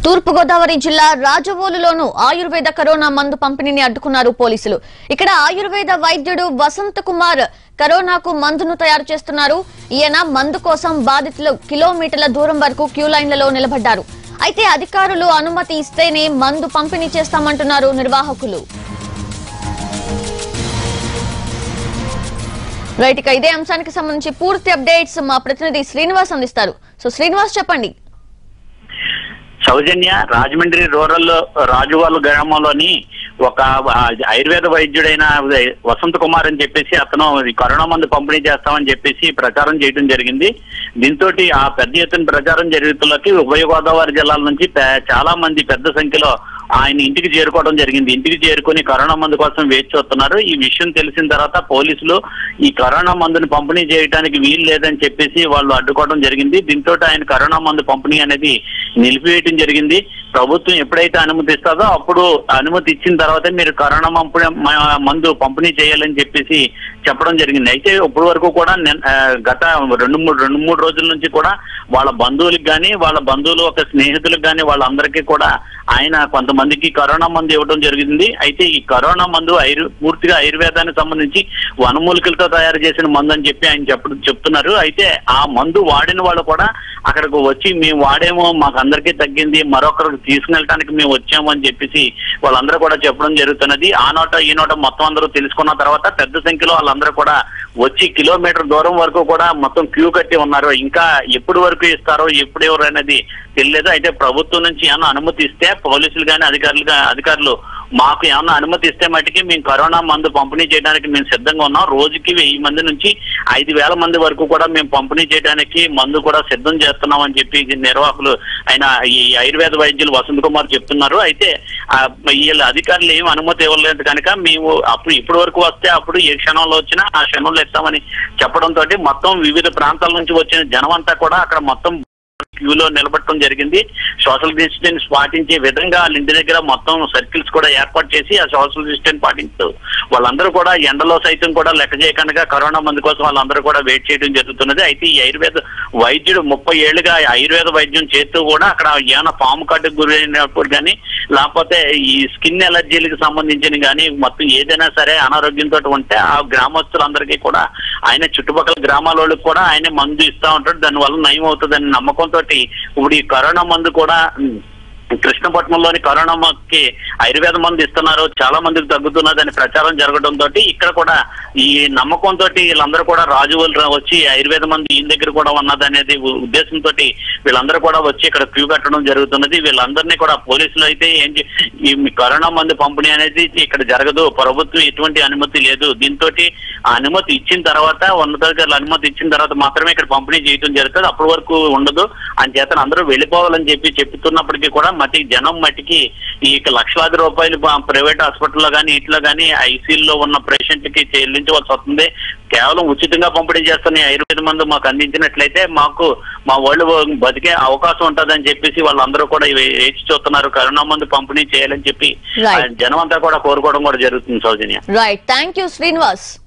తూర్పుగోదావరి జిల్లా రాజవోలులోను ఆయుర్వేద కరోనా మందు పంపిణీని అడ్డుకున్నారు పోలీసులు ఇక్కడ ఆయుర్వేద వైద్యుడు వసంత్ కుమార్ కరోనాకు మందును తయారు చేస్తున్నారు ఈయన మందు కోసం బాధితులు కిలోమీటర్ల దూరం వరకు క్యూ లైన్లలో నిలబడ్డారు అయితే అధికారులు అనుమతి ఇస్తేనే మందు పంపిణీ చేస్తామంటున్నారు నిర్వాహకులు రైట్ ఇక ఇదే అంశానికి సంబంధించి పూర్తి అప్డేట్స్ మా ప్రతినిధి శ్రీనివాస్ అందిస్తారు సో శ్రీనివాస్ చెప్పండి సౌజన్య రాజమండ్రి రూరల్ రాజువాల్ గ్రామంలోని ఒక ఆ, ఆయుర్వేద వైద్యుడైన వసంత్ కుమార్ అని చెప్పేసి అతను ఈ కరోనా మందు పంపిణీ చేస్తామని చెప్పేసి ప్రచారం చేయడం జరిగింది దీంతో ఆ పెద్ద ఎత్తున ప్రచారం జరుగుతులకి ఉభయ గోదావరి జిల్లాల నుంచి పే- చాలా మంది పెద్ద సంఖ్యలో ఆయన ఇంటికి చేరుకోవడం జరిగింది ఇంటికి చేరుకొని కరోనా మందు కోసం వేచి చూస్తున్నారు ఈ విషయం తెలిసిన తర్వాత పోలీసులు ఈ కరోనా మందుని పంపిణీ చేయడానికి వీలు లేదని చెప్పేసి వాళ్ళు అడ్డుకోవడం జరిగింది దీంతో ఆయన కరోనా మందు పంపిణీ అనేది నిలిపివేయడం జరిగింది ప్రభుత్వం ఎప్పుడైతే అనుమతి ఇస్తుందో అప్పుడు అనుమతి ఇచ్చిన తర్వాత మీరు కరోనా మంపు- మ- మందు పంపిణీ చేయాలని చెప్పేసి చెప్పడం జరిగింది అయితే ఇప్పటి వరకు కూడా నిన్- ఆ, గత రెండు మూడు రెండు మూడు రోజుల నుంచి కూడా వాళ్ళ బంధువులకు కానీ వాళ్ళ బంధువులు ఒక స్నేహితులకు కానీ వాళ్ళందరికీ కూడా ఆయన కొంతమందికి కరోనా మందు ఇవ్వడం జరిగింది అయితే ఈ కరోనా మందు ఐరు పూర్తిగా ఆయుర్వేదానికి సంబంధించి వనమూలికలతో తయారు చేసిన మందు అని చెప్పి ఆయన చెప్పడం చెప్తున్నారు అయితే ఆ మందు వాడిన వాళ్ళు కూడా అక్కడికి వచ్చి మేము వాడేమో మాకు అందరికీ తగ్గింది మరొకరికి తీసుకెళ్ళటానికి మేము వచ్చాము అని చెప్పేసి వాళ్ళందరూ కూడా చెప్పడం జరుగుతున్నది ఆ నోట ఈ నోట మొత్తం అందరూ తెలుసుకున్న తర్వాత పెద్ద సంఖ్యలో వాళ్ళందరూ కూడా వచ్చి కిలోమీటర్ దూరం వరకు కూడా మొత్తం క్యూ కట్టి ఉన్నారు ఇంకా ఎప్పుడు వరకు ఇస్తారో ఎప్పుడు ఎవరు అనేది తెలియదు అయితే ప్రభుత్వం నుంచి ఏమన్నా అనుమతి ఇస్తే పోలీసులు కానీ అధికారులు గా- అధికారులు మాకు ఏమన్నా అనుమతి ఇస్తే మటుకి మేము కరోనా మందు పంపిణీ చేయడానికి మేము సిద్ధంగా ఉన్నాం రోజుకి వెయ్యి మంది నుంచి ఐదు వేల మంది వరకు కూడా మేము పంపిణీ చేయడానికి మందు కూడా సిద్ధం చేస్తున్నాం అని చెప్పి ఈ నిర్వాహకులు ఆయన ఈ ఆయుర్వేద వైద్యులు వసంత్ కుమార్ చెప్తున్నారు అయితే ఆ, వీళ్ళ అధికారులు ఏం అనుమతి ఇవ్వలేదు కనుక మేము అప్పుడు ఇప్పటి వరకు వస్తే అప్పుడు ఏ క్షణంలో వచ్చినా ఆ క్షణంలో ఇస్తామని చెప్పడంతో మొత్తం వివిధ ప్రాంతాల నుంచి వచ్చిన జనం అంతా కూడా అక్కడ మొత్తం క్యూలో నిలబడటం జరిగింది సోషల్ డిస్టెన్స్ పాటించే విధంగా వాళ్ళ ఇంటి దగ్గర మొత్తం సర్కిల్స్ కూడా ఏర్పాటు చేసి ఆ సోషల్ డిస్టెన్స్ పాటిస్తూ వాళ్ళందరూ కూడా ఎండలో సైతం కూడా లెక్క చేయకుండా కరోనా మందు కోసం వాళ్ళందరూ కూడా వెయిట్ చేయడం జరుగుతున్నది అయితే ఈ ఆయుర్వేద వైద్యుడు ముప్పై ఏళ్లుగా ఆయుర్వేద వైద్యం చేస్తూ కూడా అక్కడ ఏమైనా పాము కట్టుకు గురైనప్పుడు కానీ లేకపోతే ఈ స్కిన్ ఎలర్జీలకు సంబంధించిన కానీ మొత్తం ఏదైనా సరే అనారోగ్యంతో ఉంటే ఆ గ్రామస్తులందరికీ కూడా ఆయన చుట్టుపక్కల గ్రామాల వాళ్ళకి కూడా ఆయన మందు ఇస్తా ఉంటాడు దానివల్ల నయం అవుతుందని నమ్మకంతో ఇప్పుడు ఈ కరోనా మందు కూడా ఉమ్, కృష్ణపట్నంలోని కరోనాకి ఆయుర్వేద మందు ఇస్తున్నారు చాలా మందికి తగ్గుతున్నదని ప్రచారం జరగడం తోటి ఇక్కడ కూడా ఈ నమ్మకంతో వీళ్ళందరూ కూడా రాజువులు రా- వచ్చి ఆయుర్వేద మందు ఈయన దగ్గర కూడా ఉన్నదనేది ఉ- ఉద్దేశంతో వీళ్ళందరూ కూడా వచ్చి ఇక్కడ క్యూ కట్టడం జరుగుతున్నది వీళ్ళందరినీ కూడా పోలీసులు అయితే ఏం చే- ఈ కరోనా మందు పంపిణీ అనేది ఇక్కడ జరగదు ప్రభుత్వం ఎటువంటి అనుమతి లేదు దీంతో అనుమతి ఇచ్చిన తర్వాత ఉన్నతాధికారులు అనుమతి ఇచ్చిన తర్వాత మాత్రమే ఇక్కడ పంపిణీ చేయడం జరుగుతుంది అప్పటి వరకు ఉండదు అని చేత అందరూ వెళ్ళిపోవాలని చెప్పి చెప్తున్నప్పటికీ కూడా మట్టి జనం మట్టికి ఈ లక్షలాది రూపాయలు ప- ప్రైవేట్ హాస్పిటల్లో కానీ ఇట్లా కానీ ఐసీయూలో ఉన్న పేషెంట్ కి చెల్లించవలసి వస్తుంది కేవలం ఉచితంగా పంపిణీ చేస్తున్న ఈ ఆయుర్వేద మందు మాకు అందించినట్లయితే మాకు మా వాళ్ళు బతికే అవకాశం ఉంటుందని చెప్పేసి వాళ్ళందరూ కూడా ఇవి వేచి చూస్తున్నారు కరోనా మందు పంపిణీ చేయాలని చెప్పి Right. ఆ జనం అంతా కూడా కోరుకోవడం కూడా జరుగుతుంది Soujanya right thank you Srinivas